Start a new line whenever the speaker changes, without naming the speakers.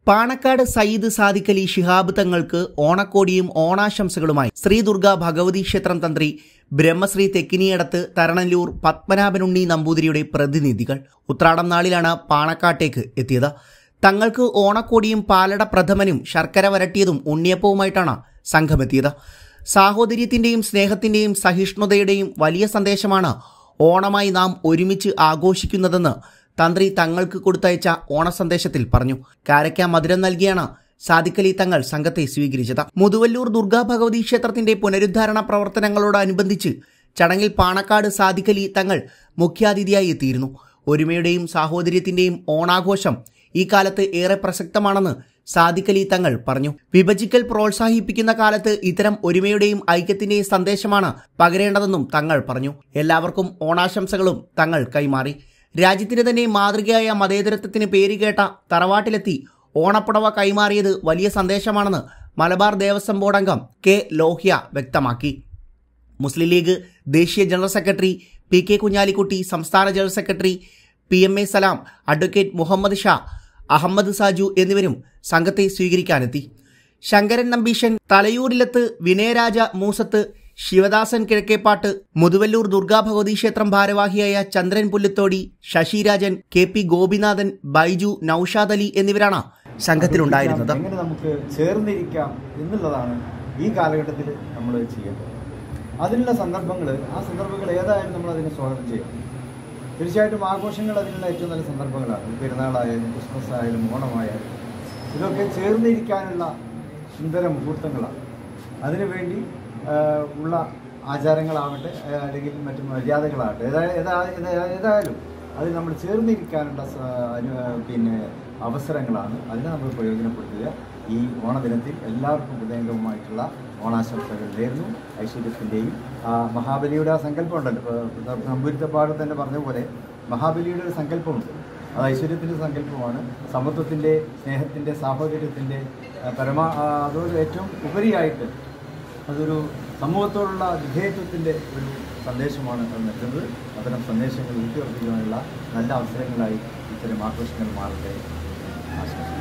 പാണക്കാട് സയ്യിദ് സാദിഖലി ശിഹാബ് തങ്ങൾക്ക് ഓണക്കോടിയും ഓണാശംസകളുമായി ശ്രീ ദുർഗ ഭഗവതി ക്ഷേത്രം തന്ത്രി ബ്രഹ്മശ്രീ തെക്കിനിയടത്ത് തരണല്ലൂർ പത്മനാഭനുണ്ണി നമ്പൂതിരിയുടെ പ്രതിനിധികൾ ഉത്രാടം നാളിലാണ് പാണക്കാട്ടേക്ക് എത്തിയത് തങ്ങൾക്ക് ഓണക്കോടിയും പാലട പ്രഥമനും ശർക്കര വരട്ടിയതും ഉണ്ണിയപ്പവുമായിട്ടാണ് സംഘമെത്തിയത് സാഹോദര്യത്തിന്റെയും സ്നേഹത്തിന്റെയും സഹിഷ്ണുതയുടെയും വലിയ സന്ദേശമാണ് ഓണമായി നാം ഒരുമിച്ച് ആഘോഷിക്കുന്നതെന്ന് തന്ത്രി തങ്ങൾക്ക് കൊടുത്തയച്ച ഓണസന്ദേശത്തിൽ പറഞ്ഞു കാരയ്ക്ക മധുരം നൽകിയാണ് സാദിഖലി തങ്ങൾ സംഘത്തെ സ്വീകരിച്ചത് മുതുവല്ലൂർ ദുർഗാ ഭഗവതി ക്ഷേത്രത്തിന്റെ പുനരുദ്ധാരണ പ്രവർത്തനങ്ങളോടനുബന്ധിച്ച് ചടങ്ങിൽ പാണക്കാട് സാദിഖലി തങ്ങൾ മുഖ്യാതിഥിയായി എത്തിയിരുന്നു ഒരുമയുടെയും സാഹോദര്യത്തിന്റെയും ഓണാഘോഷം ഈ കാലത്ത് ഏറെ പ്രസക്തമാണെന്ന് സാദിഖലി തങ്ങൾ പറഞ്ഞു വിഭജിക്കൽ പ്രോത്സാഹിപ്പിക്കുന്ന കാലത്ത് ഇത്തരം ഒരുമയുടെയും ഐക്യത്തിന്റെയും സന്ദേശമാണ് പകരേണ്ടതെന്നും തങ്ങൾ പറഞ്ഞു എല്ലാവർക്കും ഓണാശംസകളും തങ്ങൾ കൈമാറി രാജ്യത്തിന് തന്നെ മാതൃകയായ മതേതരത്വത്തിന് പേരുകേട്ട തറവാട്ടിലെത്തി ഓണപ്പുടവ കൈമാറിയത് വലിയ സന്ദേശമാണെന്ന് മലബാർ ദേവസ്വം ബോർഡ് അംഗം കെ ലോഹ്യ വ്യക്തമാക്കി മുസ്ലിം ലീഗ് ദേശീയ general secretary P K Kunhalikutty സംസ്ഥാന general secretary P M A Salam advocate Muhammad Shah Ahammad Saju എന്നിവരും സംഘത്തെ സ്വീകരിക്കാനെത്തി ശങ്കരൻ നമ്പീശൻ തലയൂരിലത്ത് വിനയരാജ മൂസത്ത് ശിവദാസൻ കിഴക്കേപ്പാട്ട് മുതുവല്ലൂർ ദുർഗാ ഭഗവതി ക്ഷേത്രം ഭാരവാഹിയായ ചന്ദ്രൻ പുല്ലുത്തോടി ശശിരാജൻ കെ പി ഗോപിനാഥൻ ബൈജു നൌഷാദ് അലി എന്നിവരാണ് സംഘത്തിലുണ്ടായിരുന്നത്
എങ്ങനെ നമുക്ക് ചേർന്നിരിക്കാം എന്നുള്ളതാണ് ഈ കാലഘട്ടത്തിൽ നമ്മൾ ചെയ്യേണ്ടത് അതിനുള്ള സന്ദർഭങ്ങൾ ആ സന്ദർഭങ്ങൾ ഏതായാലും നമ്മൾ അതിനെ സ്വാഗതം ചെയ്യണം തീർച്ചയായിട്ടും ആഘോഷങ്ങൾ അതിനുള്ള ഏറ്റവും നല്ല സന്ദർഭങ്ങളാണ് പെരുന്നാളായാലും ക്രിസ്മസ് ആയാലും ഓണമായാലും ഇതൊക്കെ ചേർന്നിരിക്കാനുള്ള സുന്ദര മുഹൂർത്തങ്ങളാണ് അതിനുവേണ്ടി ആ, ഉള്ള ആചാരങ്ങളാവട്ടെ ആ, അല്ലെങ്കിൽ മറ്റു മര്യാദകളാവട്ടെ ഏതാ- ഏതാ- ഏതാ- ഏതായാലും അത് നമ്മൾ ചേർന്നിരിക്കാനുള്ള സ- അനു- പിന്നെ അവസരങ്ങളാണ് അതിനെ നമ്മൾ പ്രയോജനപ്പെടുത്തുക ഈ ഓണദിനത്തിൽ എല്ലാവർക്കും ഹൃദയംഗമായിട്ടുള്ള ഓണാശംസകൾ നേർന്നു ഐശ്വര്യത്തിൻ്റെയും ആ മഹാബലിയുടെ ആ സങ്കല്പം ഉണ്ടല്ലോ ഇപ്പോൾ നമ്പൂരിത്തപ്പാട് തന്നെ പറഞ്ഞ പോലെ മഹാബലിയുടെ ഒരു സങ്കല്പമുണ്ട് അത് ഐശ്വര്യത്തിൻ്റെ സങ്കല്പമാണ് സമത്വത്തിൻ്റെ സ്നേഹത്തിൻ്റെ സാഹോദര്യത്തിൻ്റെ ആ, പരമാ ആ, അതൊരു ഏറ്റവും ഉപരിയായിട്ട് അതൊരു സമൂഹത്തോടുള്ള വിധേയത്വത്തിൻ്റെ ഒരു സന്ദേശമാണ് അത് നൽകുന്നത് അത്തരം സന്ദേശങ്ങൾ ഊട്ടിയുറപ്പിക്കുവാനുള്ള നല്ല അവസരങ്ങളായി ഇത്തരം ആഘോഷങ്ങൾ മാറട്ടെ ആശംസിക്കുന്നു